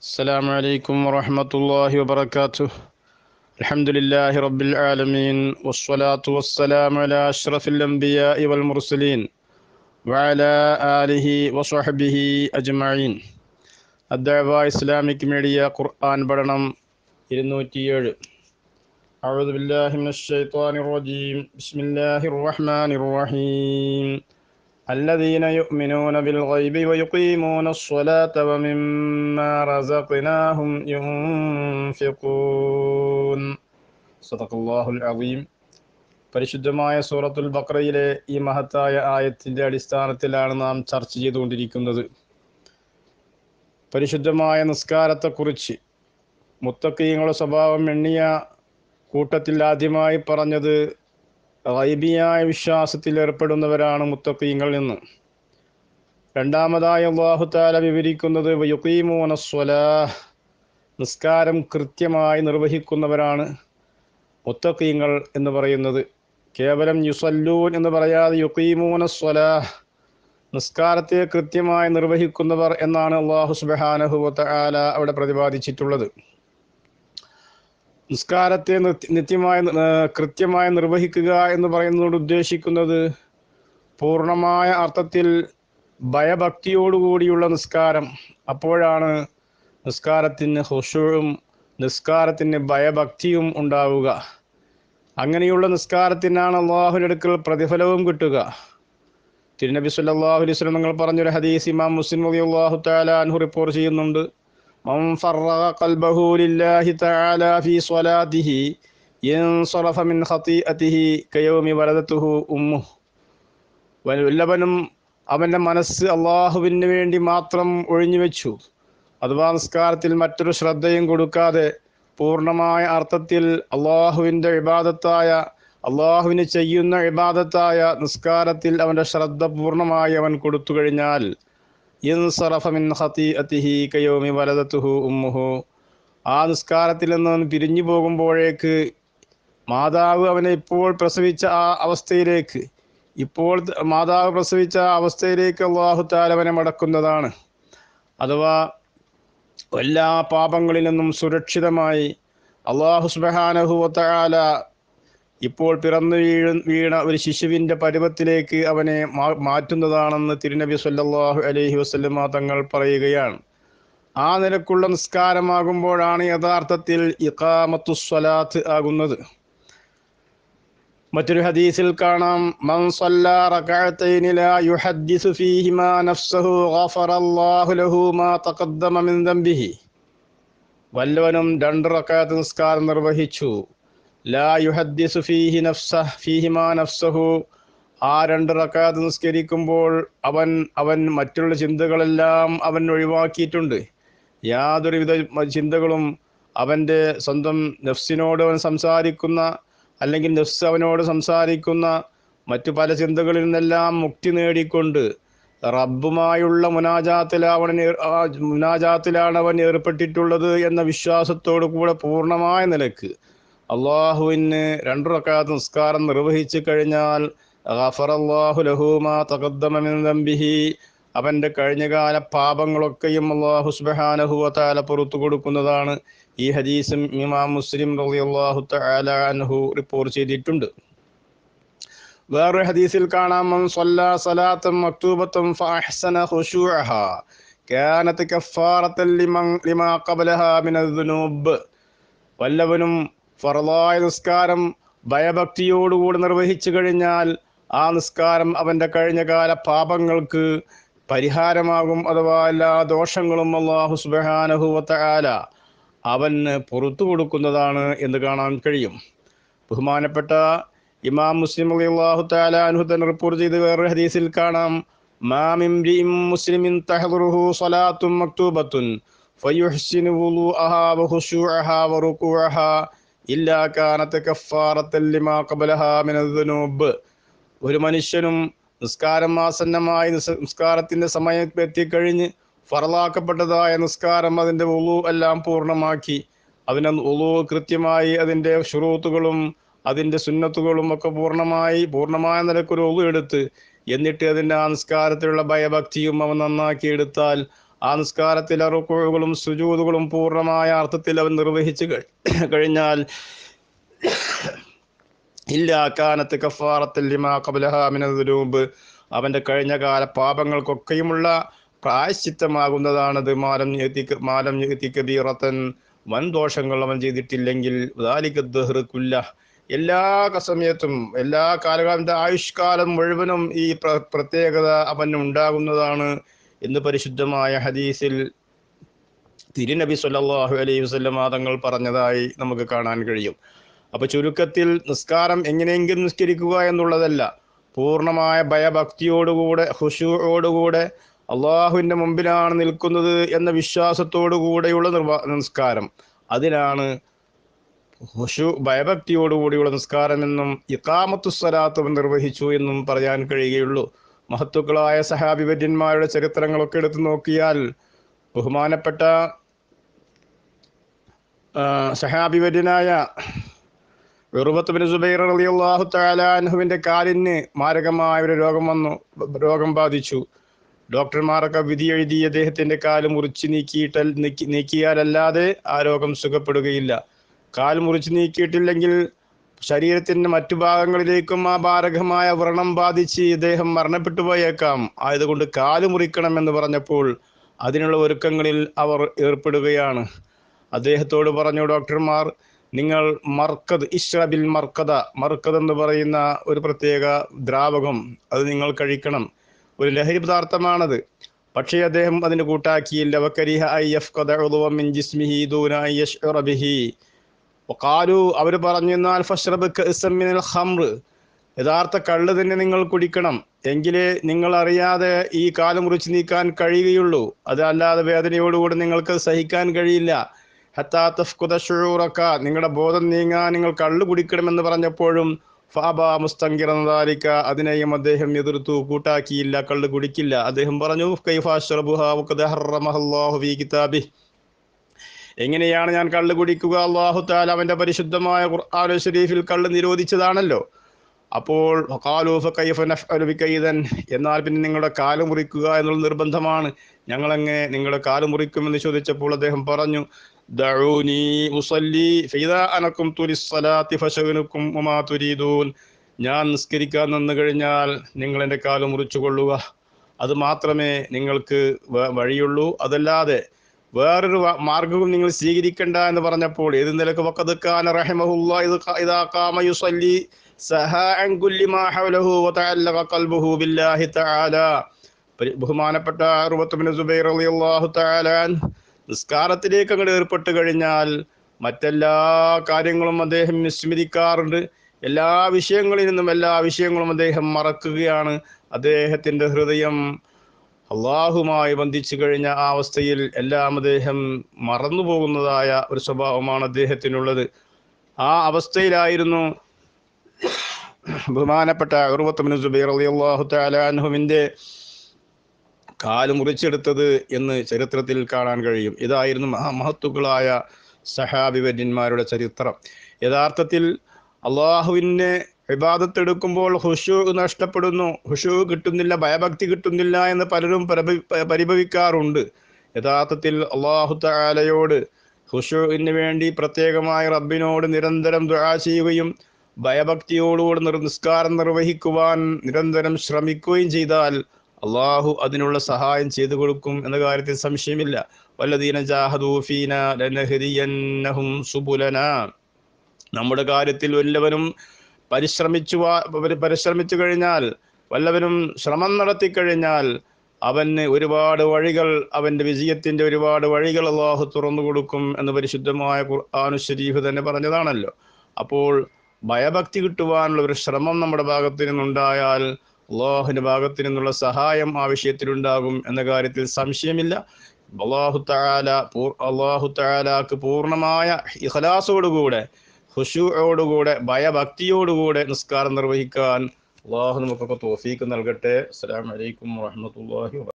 السلام عليكم ورحمة الله وبركاته الحمد لله رب العالمين والصلاة والسلام على أشرف الأنبياء والمرسلين وعلى آله وصحبه أجمعين الدعوة إسلامك ميديا قرآن بدنم ഇരുന്നൂറ്റിയേഴ് أعوذ بالله من الشيطان الرجيم بسم الله الرحمن الرحيم الذين يؤمنون بالغيب ويقيمون الصلاة ومما رزقناهم ينفقون صدق الله العظيم പരിശുദ്ധമായ സൂറത്തുൽ ബക്രയിലെ ഈ മഹത്തായ ആയത്തിൻ്റെ അടിസ്ഥാനത്തിലാണ് നാം ചർച്ച ചെയ്തുകൊണ്ടിരിക്കുന്നത് പരിശുദ്ധമായ നിസ്കാരത്തെക്കുറിച്ച് മുത്തക്കീങ്ങളുടെ സ്വഭാവം എണ്ണിയ കൂട്ടത്തിൽ ആദ്യമായി പറഞ്ഞത് റൈബിയായ വിശ്വാസത്തിൽ ഏർപ്പെടുന്നവരാണ് മുത്തക്കീങ്ങൾ എന്ന് രണ്ടാമതായി അള്ളാഹു താല വിവരിക്കുന്നത് യുക്കീമൂന സ്വലാഹ് നിസ്കാരം കൃത്യമായി നിർവഹിക്കുന്നവരാണ് മുത്തക്കീങ്ങൾ എന്ന് പറയുന്നത് കേവലം യുസല്ലൂൻ എന്ന് പറയാതെ യുക്കീമൂന സ്വലാഹ് നിസ്കാരത്തെ കൃത്യമായി നിർവഹിക്കുന്നവർ എന്നാണ് അള്ളാഹു സുബാനഹുവത്ത ആല അവിടെ പ്രതിപാദിച്ചിട്ടുള്ളത് നിസ്കാരത്തെ നിത്യമായി കൃത്യമായി നിർവഹിക്കുക എന്ന് പറയുന്നതോട് ഉദ്ദേശിക്കുന്നത് പൂർണ്ണമായ അർത്ഥത്തിൽ ഭയഭക്തിയോടുകൂടിയുള്ള നിസ്കാരം അപ്പോഴാണ് നിസ്കാരത്തിന് ഹുഷുവും നിസ്കാരത്തിന് ഭയഭക്തിയും ഉണ്ടാവുക അങ്ങനെയുള്ള നിസ്കാരത്തിനാണ് അള്ളാഹുവിൻ്റെ അടുക്കൽ പ്രതിഫലവും കിട്ടുക തിരുനബി സല്ലാഹു അലൈഹി സ്വലം നിങ്ങൾ പറഞ്ഞൊരു ഹദീസ് ഇമാം മുസ്ലിം അലി അള്ളാഹു താലാൻഹു റിപ്പോർട്ട് ചെയ്യുന്നുണ്ട് من فرغ قلبه لله تعالى في صلاته ينصرف من خطيئته كيوم ولدته أمه വല്ലവനും അവൻ്റെ മനസ്സ് അള്ളാഹുവിന് വേണ്ടി മാത്രം ഒഴിഞ്ഞു വെച്ചു അഥവാ നിസ്കാരത്തിൽ മറ്റൊരു ശ്രദ്ധയും കൊടുക്കാതെ പൂർണ്ണമായ അർത്ഥത്തിൽ അള്ളാഹുവിൻ്റെ ഇബാദത്തായ അള്ളാഹുവിന് ചെയ്യുന്ന ഇബാദത്തായ നിസ്കാരത്തിൽ അവൻ്റെ ശ്രദ്ധ പൂർണ്ണമായി അവൻ കൊടുത്തു കഴിഞ്ഞാൽ മിൻ ഖതീഅതിഹി കയൗമി വലദതുഹു ഉമ്മുഹു ആ നിസ്കാരത്തിൽ നിന്ന് പിരിഞ്ഞു പോകുമ്പോഴേക്ക് മാതാവ് അവനെ ഇപ്പോൾ പ്രസവിച്ച ആ അവസ്ഥയിലേക്ക് ഇപ്പോൾ മാതാവ് പ്രസവിച്ച ആ അവസ്ഥയിലേക്ക് അള്ളാഹു താലവനെ മടക്കുന്നതാണ് അഥവാ എല്ലാ പാപങ്ങളിൽ നിന്നും സുരക്ഷിതമായി അള്ളാഹു സുബഹാനഹുവത്താല ഇപ്പോൾ പിറന്നു വീഴ വീണ ഒരു ശിശുവിൻ്റെ പരുവത്തിലേക്ക് അവനെ മാറ്റുന്നതാണെന്ന് തിരുനബി സല്ലാഹു അലൈഹി വസ്ലമ തങ്ങൾ പറയുകയാണ് ആ നിലക്കുള്ള നിസ്കാരമാകുമ്പോഴാണ് യഥാർത്ഥത്തിൽ ഇഖാമത്തുസ്വലാത്ത് ആകുന്നത് മറ്റൊരു ഹദീസിൽ കാണാം മൻ സല്ലാ റകഅതൈനി ലാ യുഹദ്ദിസു ഫീഹിമാ നഫ്സഹു ഗഫറല്ലാഹു ലഹു മാ തഖദ്ദമ മിൻ ദംബിഹി വല്ലവനും രണ്ട് റകഅത്ത് നിസ്കാരം നിർവഹിച്ചു ലാ യുഹദ്ദിസു ഫീഹി നഫ്സ ഫീഹിമാ നഫ്സഹു ആ രണ്ട് റക്കാത്ത് നിസ്കരിക്കുമ്പോൾ അവൻ അവൻ മറ്റുള്ള ചിന്തകളെല്ലാം അവൻ ഒഴിവാക്കിയിട്ടുണ്ട് യാതൊരുവിധ ചിന്തകളും അവൻ്റെ സ്വന്തം നഫ്സിനോട് അവൻ സംസാരിക്കുന്ന അല്ലെങ്കിൽ നഫ്സ് അവനോട് സംസാരിക്കുന്ന മറ്റു പല ചിന്തകളിൽ നിന്നെല്ലാം മുക്തി നേടിക്കൊണ്ട് റബ്ബുമായുള്ള മുനാജാത്തിലാണ് മുനാജാത്തിലാണ് അവൻ ഏർപ്പെട്ടിട്ടുള്ളത് എന്ന വിശ്വാസത്തോടു കൂടെ പൂർണ്ണമായ നിലക്ക് അള്ളാഹുവിന് രണ്ടു റക്കാത്ത് നിസ്കാരം നിർവഹിച്ചു കഴിഞ്ഞാൽ ലഹൂമാബിഹി അവൻ്റെ കഴിഞ്ഞകാല പാപങ്ങളൊക്കെയും അള്ളാഹു സുബാനഹുവല പുറത്തു കൊടുക്കുന്നതാണ് ഈ ഹദീസും ഇമാം മുസ്ലിം റളിയല്ലാഹു തആല അൻഹു റിപ്പോർട്ട് ചെയ്തിട്ടുണ്ട് വേറൊരു ഹദീസിൽ കാണാം സ്വല്ലാ സലാത്തം മക്തൂബത്തും ഫഅഹ്സന ഖുശൂഅഹ കാനത്ത് കഫാറത്തൻ ലിമൻ ലിമാ ഖബലഹ മിനദ്ദുനൂബ് വല്ലവനും ഫറലായ നിസ്കാരം ഭയഭക്തിയോടുകൂടി നിർവഹിച്ചു കഴിഞ്ഞാൽ ആ നിസ്കാരം അവൻ്റെ കഴിഞ്ഞകാല പാപങ്ങൾക്ക് പരിഹാരമാകും അഥവാ എല്ലാ ദോഷങ്ങളും അള്ളാഹു സുബാനഹുവത്ത ആല അവന് പുറത്തു കൊടുക്കുന്നതാണ് എന്ന് കാണാൻ കഴിയും ബഹുമാനപ്പെട്ട ഇമാം മുസ്ലിം അലി അള്ളാഹു താല അനുഹുദൻ റിപ്പോർട്ട് ചെയ്ത് വേറൊരു ഹദീസിൽ കാണാം മാമിം മുസ്ലിമിൻ തഹദുറുഹു സ്വലാത്തും മക്തൂബത്തുൻ ഫയുഹ്സിനു വുളൂഅഹാ വഖുശൂഅഹാ വറുകൂഅഹാ ഇല്ലാ കാനത്ത് കഫാറത്തൻ ലിമാ ഖബലഹാ മിനദ്ദുനൂബ് ഒരു മനുഷ്യനും നിസ്കാരം ആസന്നമായി നിസ്കാരത്തിന്റെ സമയം എത്തിക്കഴിഞ്ഞ് ഫറലാക്കപ്പെട്ടതായ നിസ്കാരം അതിൻ്റെ ഉളു എല്ലാം പൂർണ്ണമാക്കി അതിന് ഉളു കൃത്യമായി അതിൻ്റെ ഷുറൂത്തുകളും അതിൻ്റെ സുന്നത്തുകളും ഒക്കെ പൂർണ്ണമായി പൂർണ്ണമായ നിലക്കൊരു ഉളു എടുത്ത് എന്നിട്ട് അതിൻ്റെ ആ നിസ്കാരത്തിലുള്ള ഭയഭക്തിയും അവൻ നന്നാക്കി എടുത്താൽ ആ നിസ്കാരത്തിലെ റുക്കുകളും സുജൂതുകളും പൂർണ്ണമായ അർത്ഥത്തിൽ അവൻ നിർവഹിച്ചു കഴി- കഴിഞ്ഞാൽ ഇല്ല കാനത്ത് കഫാറത്തിൽ ലിമാ ഖബ്ലഹ മിനൽ ദുനൂബ് അവന്റെ കഴിഞ്ഞ കാല പാപങ്ങൾക്കൊക്കെയുമുള്ള പ്രായശ്ചിത്തമാകുന്നതാണത് മാലം യഅ്തി- മാലം യഅ്തി കബീറത്തൻ വൻ ദോഷങ്ങൾ അവൻ ചെയ്തിട്ടില്ലെങ്കിൽ ദാലിക ദഹ്റ് കുല്ല എല്ലാ സമയത്തും എല്ലാ കാലകാലത്തെ ആയുഷ്കാലം മുഴുവനും ഈ പ്ര- പ്രത്യേകത അവന് ഉണ്ടാകുന്നതാണ് എന്ന് പരിശുദ്ധമായ ഹദീസിൽ തിരുനബി സല്ലല്ലാഹു അലൈഹി വസല്ലം തങ്ങൾ പറഞ്ഞതായി നമുക്ക് കാണാൻ കഴിയും അപ്പൊ ചുരുക്കത്തിൽ നിസ്കാരം എങ്ങനെയെങ്കിലും നിസ്കരിക്കുക എന്നുള്ളതല്ല പൂർണ്ണമായ ഭയഭക്തിയോടുകൂടെ ഹുഷുവോടുകൂടെ അള്ളാഹുവിന്റെ മുമ്പിലാണ് നിൽക്കുന്നത് എന്ന വിശ്വാസത്തോടു കൂടെയുള്ള നിർവ നിസ്കാരം അതിനാണ് ഹുഷു ഭയഭക്തിയോടുകൂടിയുള്ള നിസ്കാരമെന്നും ഇക്കാമത്തുസ്വലാത്തും നിർവഹിച്ചു എന്നും പറയാൻ കഴിയുകയുള്ളൂ മഹത്തുക്കളായ സഹാബിവര്യന്മാരുടെ ചരിത്രങ്ങളൊക്കെ എടുത്തു നോക്കിയാൽ ബഹുമാനപ്പെട്ട ആ, സഹാബിവര്യനായ ഉറുവത്ത് ബിൻ സുബൈർ റളിയല്ലാഹു തആല അൻഹുവിന്റെ കാലിന് മാരകമായ ഒരു രോഗം വന്നു രോഗം ബാധിച്ചു ഡോക്ടർമാരൊക്കെ വിധി എഴുതി അദ്ദേഹത്തിന്റെ കാല് മുറിച്ച് നീക്കിയിട്ട നീക്കി നീക്കിയാലല്ലാതെ ആ രോഗം സുഖപ്പെടുകയില്ല കാൽ മുറിച്ച് നീക്കിയിട്ടില്ലെങ്കിൽ ശരീരത്തിന്റെ മറ്റു ഭാഗങ്ങളിലേക്കും ആ മാരകമായ വ്രണം ബാധിച്ച് ഇദ്ദേഹം മരണപ്പെട്ടു പോയേക്കാം ആയതുകൊണ്ട് കാല് മുറിക്കണം എന്ന് പറഞ്ഞപ്പോൾ അതിനുള്ള ഒരുക്കങ്ങളിൽ അവർ ഏർപ്പെടുകയാണ് അദ്ദേഹത്തോട് പറഞ്ഞു ഡോക്ടർമാർ നിങ്ങൾ മർക്കത് ഇഷ്റബിൽ മർക്കത മർക്കത് എന്ന് പറയുന്ന ഒരു പ്രത്യേക ദ്രാവകം അത് നിങ്ങൾ കഴിക്കണം ഒരു ലഹരി പദാർത്ഥമാണത് പക്ഷേ അദ്ദേഹം അതിന് കൂട്ടാക്കിയില്ല വക്കരിഹ ഐ യഫ്ഖദ ഉളുവൻ മിൻ ജിസ്മിഹി ദൂന ഐ യശ്ഉറ ബിഹി വഖാലു അവർ പറഞ്ഞു എന്നാൽ ഫഷ്റബ് കഅ്സൻ മിനൽ ഖംറ് യഥാർത്ഥ കള്ള് തന്നെ നിങ്ങൾ കുടിക്കണം എങ്കിലേ നിങ്ങൾ അറിയാതെ ഈ കാല് മുറിച്ച് നീക്കാൻ കഴിയുകയുള്ളൂ അതല്ലാതെ വേദനയോടുകൂടി നിങ്ങൾക്ക് സഹിക്കാൻ കഴിയില്ല ഹത്താ തഫ്കുദ ഷുഊറക നിങ്ങളുടെ ബോധം നീങ്ങാൻ നിങ്ങൾ കള്ള് കുടിക്കണമെന്ന് പറഞ്ഞപ്പോഴും ഫാബ മുസ്തങ്കിറതാലിക്ക അതിനെയും അദ്ദേഹം എതിർത്തു കൂട്ടാക്കിയില്ല കള്ള് കുടിക്കില്ല അദ്ദേഹം പറഞ്ഞു കൈഫാഷ്റബുഹ വഖദ് ഹറമഹല്ലാഹു ഫീ കിതാബിഹി എങ്ങനെയാണ് ഞാൻ കള്ള് കുടിക്കുക അള്ളാഹു താല അവന്റെ പരിശുദ്ധമായ ഖുർആാനു ഷരീഫിൽ കള്ള് നിരോധിച്ചതാണല്ലോ അപ്പോൾ ഖാലൂ ഫകൈഫ നഫ്അലു ബികൈദൻ എന്നാൽ പിന്നെ നിങ്ങളുടെ കാല് മുറിക്കുക എന്നുള്ള നിർബന്ധമാണ് ഞങ്ങൾ എങ്ങനെ നിങ്ങളുടെ കാല് മുറിക്കുമെന്ന് ചോദിച്ചപ്പോൾ അദ്ദേഹം പറഞ്ഞു ദഊനി ഉസല്ലി ഫഇദാ അനക്കും തുലിസ്സലാത്തി ഫശഗനുക്കും വമാ തുരീദൂൻ ഞാൻ നിസ്കരിക്കാൻ നിന്ന് കഴിഞ്ഞാൽ നിങ്ങൾ എൻ്റെ കാല് മുറിച്ചു കൊള്ളുക അത് മാത്രമേ നിങ്ങൾക്ക് വ- വഴിയുള്ളൂ അതല്ലാതെ വേറൊരു വ- മാർഗവും നിങ്ങൾ സ്വീകരിക്കണ്ട എന്ന് പറഞ്ഞപ്പോൾ ഏത് നിലക്ക് വഖദ് കാന റഹിമഹുല്ലാ ഇത് ഖ- ഇദാ ഖാമ യുസല്ലി സഹാ അൻ കുല്ലി മാ ഹൗലഹു വതഅല്ലഖ ഖൽബുഹു ബില്ലാഹി തആല പരി- ബഹുമാനപ്പെട്ട അറുപത്ത് ബിൻ സുബൈർ റളിയല്ലാഹു തആല അൻഹു നിസ്കാരത്തിലേക്ക് അങ്ങോട്ട് ഏർപ്പെട്ട് കഴിഞ്ഞാൽ മറ്റെല്ലാ കാര്യങ്ങളും അദ്ദേഹം വിസ്മരിക്കാറുണ്ട് എല്ലാ വിഷയങ്ങളിൽ നിന്നും എല്ലാ വിഷയങ്ങളും അദ്ദേഹം മറക്കുകയാണ് അദ്ദേഹത്തിന്റെ ഹൃദയം അള്ളാഹുമായി ബന്ധിച്ചു കഴിഞ്ഞ ആ അവസ്ഥയിൽ എല്ലാം അദ്ദേഹം മറന്നു പോകുന്നതായ ഒരു സ്വഭാവമാണ് അദ്ദേഹത്തിനുള്ളത് ആ അവസ്ഥയിലായിരുന്നു ബഹുമാനപ്പെട്ട ഉറുവത്തുബിൻ സുബൈർ റളിയല്ലാഹു തആല അൻഹുവിന്റെ കാല് മുറിച്ചെടുത്തത് എന്ന് ചരിത്രത്തിൽ കാണാൻ കഴിയും ഇതായിരുന്നു മഹാ മഹത്തുക്കളായ സഹാബിവര്യന്മാരുടെ ചരിത്രം യഥാർത്ഥത്തിൽ അള്ളാഹുവിനെ വിവാദത്തെടുക്കുമ്പോൾ ഹുഷു നഷ്ടപ്പെടുന്നു ഹുഷു കിട്ടുന്നില്ല ഭയഭക്തി കിട്ടുന്നില്ല എന്ന് പലരും പരഭ- പരിഭവിക്കാറുണ്ട് യഥാർത്ഥത്തിൽ അള്ളാഹു താലയോട് ഹുഷുവിന് വേണ്ടി പ്രത്യേകമായി റബ്ബിനോട് നിരന്തരം ദുആ ചെയ്യുകയും ഭയഭക്തിയോടുകൂടി നിർ നിസ്കാരം നിർവഹിക്കുവാൻ നിരന്തരം ശ്രമിക്കുകയും ചെയ്താൽ അള്ളാഹു അതിനുള്ള സഹായം ചെയ്തു കൊടുക്കും എന്ന കാര്യത്തിൽ സംശയമില്ല വല്ലദീന ജാഹദൂ ഫീന ലനഹദിയന്നഹും സുബുലന നമ്മുടെ കാര്യത്തിൽ വല്ലവനും പരിശ്രമിച്ചു വാ- പരി- പരിശ്രമിച്ചു കഴിഞ്ഞാൽ വല്ലവനും ശ്രമം നടത്തി കഴിഞ്ഞാൽ അവന് ഒരുപാട് വഴികൾ അവന്റെ വിജയത്തിന്റെ ഒരുപാട് വഴികൾ അള്ളാഹു തുറന്നു കൊടുക്കും എന്ന് പരിശുദ്ധമായ ഖുർആാനു ഷരീഫ് തന്നെ പറഞ്ഞതാണല്ലോ അപ്പോൾ ഭയഭക്തി കിട്ടുവാനുള്ള ഒരു ശ്രമം നമ്മുടെ ഭാഗത്തു നിന്നുണ്ടായാൽ അള്ളാഹുവിന്റെ ഭാഗത്തു നിന്നുള്ള സഹായം ആ വിഷയത്തിലുണ്ടാകും എന്ന കാര്യത്തിൽ സംശയമില്ല അള്ളാഹു താല അള്ളാഹു താലാക്ക് പൂർണ്ണമായ ഇഖലാസോടുകൂടെ ഹുഷുയോടുകൂടെ ഭയഭക്തിയോടുകൂടെ നിസ്കാരം നിർവഹിക്കാൻ അള്ളാഹു നമുക്കൊക്കെ തോഫീക്ക് നൽകട്ടെ അസ്സലാമു അലൈക്കും വറഹ്മത്തുള്ളാഹി വബറകാതുഹു